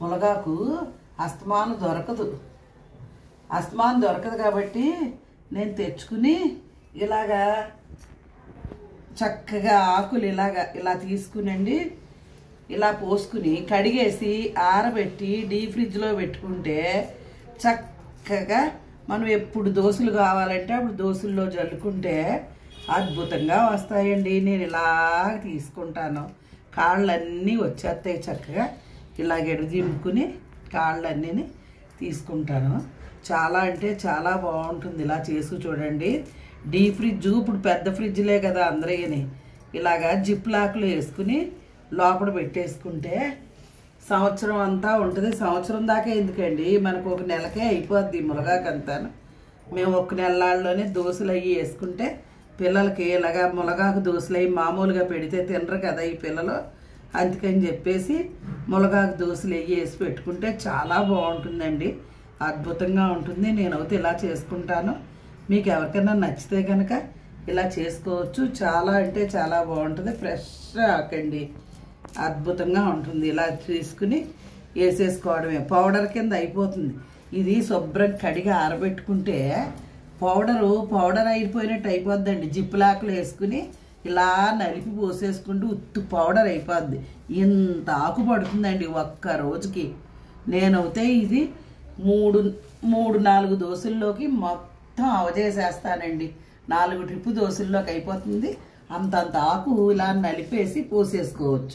మునగాకు అస్తమానం దొరకదు అస్తమానం దొరకదు కాబట్టి నేను తెచ్చుకుని ఇలాగా చక్కగా ఆకులు ఇలాగా ఇలా తీసుకునండి ఇలా పోసుకుని కడిగేసి ఆరబెట్టి డీ ఫ్రిడ్జ్లో పెట్టుకుంటే చక్కగా మనం ఎప్పుడు దోశలు కావాలంటే అప్పుడు దోశల్లో జల్లుకుంటే అద్భుతంగా వస్తాయండి నేను ఇలా తీసుకుంటాను కాళ్ళన్నీ వచ్చేస్తాయి చక్కగా ఇలా దింపుకుని కాళ్ళన్నీ తీసుకుంటాను చాలా అంటే చాలా బాగుంటుంది ఇలా చేసి చూడండి డీ ఫ్రిడ్జ్ ఇప్పుడు పెద్ద ఫ్రిడ్జ్లే కదా అందరికీ ఇలాగా జిప్ లాక్లు వేసుకుని లోపల పెట్టేసుకుంటే సంవత్సరం అంతా ఉంటుంది సంవత్సరం దాకా ఎందుకండి మనకు ఒక నెలకే అయిపోద్ది మునగాకంతాను మేము ఒక నెలలోనే దోశలు అవి వేసుకుంటే పిల్లలకి ఇలాగా మునగాకు దోశలు అవి మామూలుగా పెడితే తినరు కదా ఈ పిల్లలు అందుకని చెప్పేసి మునగాకు దోశలు అవి వేసి పెట్టుకుంటే చాలా బాగుంటుందండి అద్భుతంగా ఉంటుంది నేనైతే ఇలా చేసుకుంటాను మీకు ఎవరికైనా నచ్చితే కనుక ఇలా చేసుకోవచ్చు చాలా అంటే చాలా బాగుంటుంది ఫ్రెష్ ఆకండి అద్భుతంగా ఉంటుంది ఇలా తీసుకుని వేసేసుకోవడమే పౌడర్ కింద అయిపోతుంది ఇది శుభ్రం కడిగి ఆరబెట్టుకుంటే పౌడరు పౌడర్ అయిపోయినట్టు అయిపోద్దండి జిప్పులాకులు వేసుకుని ఇలా నలిపి పోసేసుకుంటూ ఉత్తు పౌడర్ అయిపోద్ది ఇంత ఆకు పడుతుందండి ఒక్క రోజుకి నేనైతే ఇది మూడు మూడు నాలుగు దోశల్లోకి మొత్తం అవజేసేస్తానండి నాలుగు ట్రిప్పు దోశల్లోకి అయిపోతుంది అంతంత ఆకు ఇలా నలిపేసి పోసేసుకోవచ్చు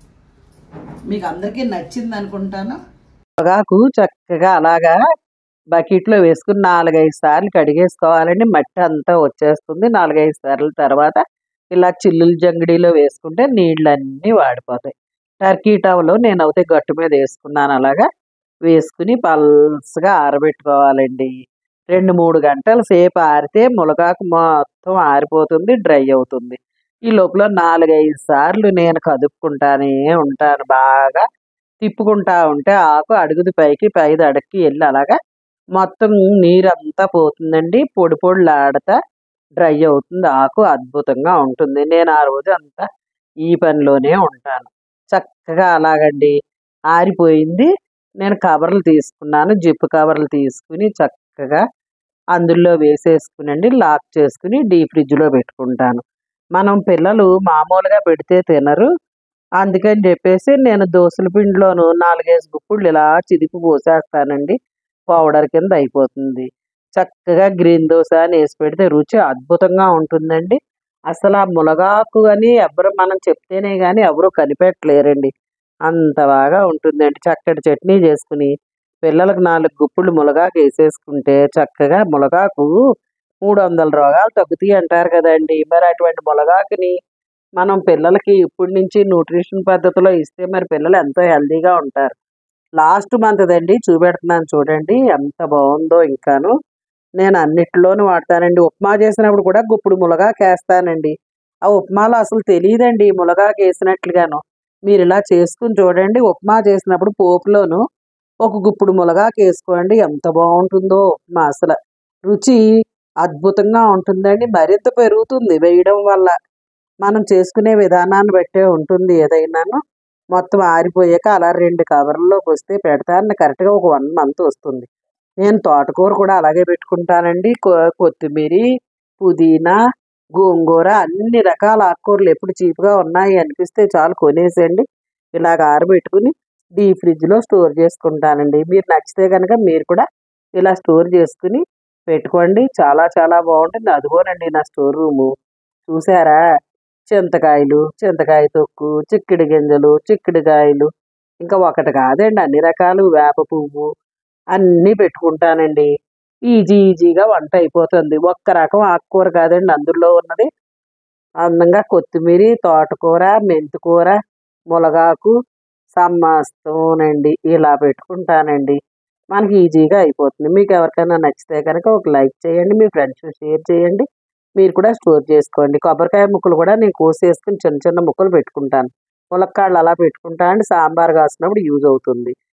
మీకు అందరికీ నచ్చింది అనుకుంటాను పొగాకు చక్కగా అలాగా బకెట్లో వేసుకుని నాలుగైదు సార్లు కడిగేసుకోవాలండి మట్టి అంతా వచ్చేస్తుంది నాలుగైదు సార్లు తర్వాత ఇలా చిల్లుల జంగిడిలో వేసుకుంటే నీళ్ళన్నీ వాడిపోతాయి టర్కీ టవ్లో నేను అయితే గట్టు మీద వేసుకున్నాను అలాగా వేసుకుని పల్సగా ఆరబెట్టుకోవాలండి రెండు మూడు గంటల సేపు ఆరితే మునగాకు మొత్తం ఆరిపోతుంది డ్రై అవుతుంది ఈ లోపల నాలుగైదు సార్లు నేను కదుపుకుంటానే ఉంటాను బాగా తిప్పుకుంటా ఉంటే ఆకు అడుగుది పైకి పైది అడక్కి వెళ్ళి అలాగా మొత్తం నీరంతా పోతుందండి పొడి పొడిలాడతా డ్రై అవుతుంది ఆకు అద్భుతంగా ఉంటుంది నేను ఆ రోజు అంతా ఈ పనిలోనే ఉంటాను చక్కగా అలాగండి ఆరిపోయింది నేను కవర్లు తీసుకున్నాను జిప్పు కవర్లు తీసుకుని చక్కగా అందులో వేసేసుకునండి లాక్ చేసుకుని డీ ఫ్రిడ్జ్లో పెట్టుకుంటాను మనం పిల్లలు మామూలుగా పెడితే తినరు అందుకని చెప్పేసి నేను దోసల పిండిలోను నాలుగేసి గుప్పుళ్ళు ఇలా చిదిపి పోసేస్తానండి పౌడర్ కింద అయిపోతుంది చక్కగా గ్రీన్ దోశ అని వేసి పెడితే రుచి అద్భుతంగా ఉంటుందండి అసలు ఆ మునగాకు అని ఎవరు మనం చెప్తేనే కానీ ఎవరు కనిపెట్టలేరండి అంత బాగా ఉంటుందండి చక్కటి చట్నీ చేసుకుని పిల్లలకు నాలుగు గుప్పులు మునగాకు వేసేసుకుంటే చక్కగా మునగాకు మూడు వందల రోగాలు తగ్గుతాయి అంటారు కదండి మరి అటువంటి మునగాకుని మనం పిల్లలకి ఇప్పటి నుంచి న్యూట్రిషన్ పద్ధతిలో ఇస్తే మరి పిల్లలు ఎంతో హెల్తీగా ఉంటారు లాస్ట్ మంత్ దండి చూపెడుతున్నాను చూడండి ఎంత బాగుందో ఇంకాను నేను అన్నిటిలోనూ వాడతానండి ఉప్మా చేసినప్పుడు కూడా గుప్పుడు మునగాకు వేస్తానండి ఆ ఉప్మాలో అసలు తెలియదండి మునగాకు వేసినట్లుగాను మీరు ఇలా చేసుకుని చూడండి ఉప్మా చేసినప్పుడు పోపులోను ఒక గుప్పుడు మునగాకు వేసుకోండి ఎంత బాగుంటుందో ఉప్మా అసలు రుచి అద్భుతంగా ఉంటుందండి మరింత పెరుగుతుంది వేయడం వల్ల మనం చేసుకునే విధానాన్ని బట్టే ఉంటుంది ఏదైనాను మొత్తం ఆరిపోయాక అలా రెండు కవర్లలోకి వస్తే పెడతాను కరెక్ట్గా ఒక వన్ మంత్ వస్తుంది నేను తోటకూర కూడా అలాగే పెట్టుకుంటానండి కొ- కొత్తిమీర పుదీనా గోంగూర అన్ని రకాల ఆకుకూరలు ఎప్పుడు చీప్గా ఉన్నాయి అనిపిస్తే చాలు కొనేసేయండి ఇలాగ ఆరబెట్టుకుని డీ ఫ్రిడ్జ్లో స్టోర్ చేసుకుంటానండి మీరు నచ్చితే కనుక మీరు కూడా ఇలా స్టోర్ చేసుకుని పెట్టుకోండి చాలా చాలా బాగుంటుంది అదిగోనండి నా స్టోర్ రూము చూసారా చింతకాయలు చింతకాయ తొక్కు చిక్కుడు గింజలు చిక్కుడుకాయలు ఇంకా ఒకటి కాదండి అన్ని రకాలు వేప పువ్వు అన్నీ పెట్టుకుంటానండి ఈజీ ఈజీగా వంట అయిపోతుంది ఒక్క రకం ఆకుకూర కాదండి అందులో ఉన్నది అందంగా కొత్తిమీర తోటకూర మెంతికూర మునగాకు సమ్మస్తోనండి ఇలా పెట్టుకుంటానండి మనకి ఈజీగా అయిపోతుంది మీకు ఎవరికైనా నచ్చితే కనుక ఒక లైక్ చేయండి మీ ఫ్రెండ్స్ షేర్ చేయండి మీరు కూడా స్టోర్ చేసుకోండి కొబ్బరికాయ ముక్కలు కూడా నేను కోసేసుకుని చిన్న చిన్న ముక్కలు పెట్టుకుంటాను ములక్కాళ్ళు అలా పెట్టుకుంటాను సాంబార్ కాసినప్పుడు యూజ్ అవుతుంది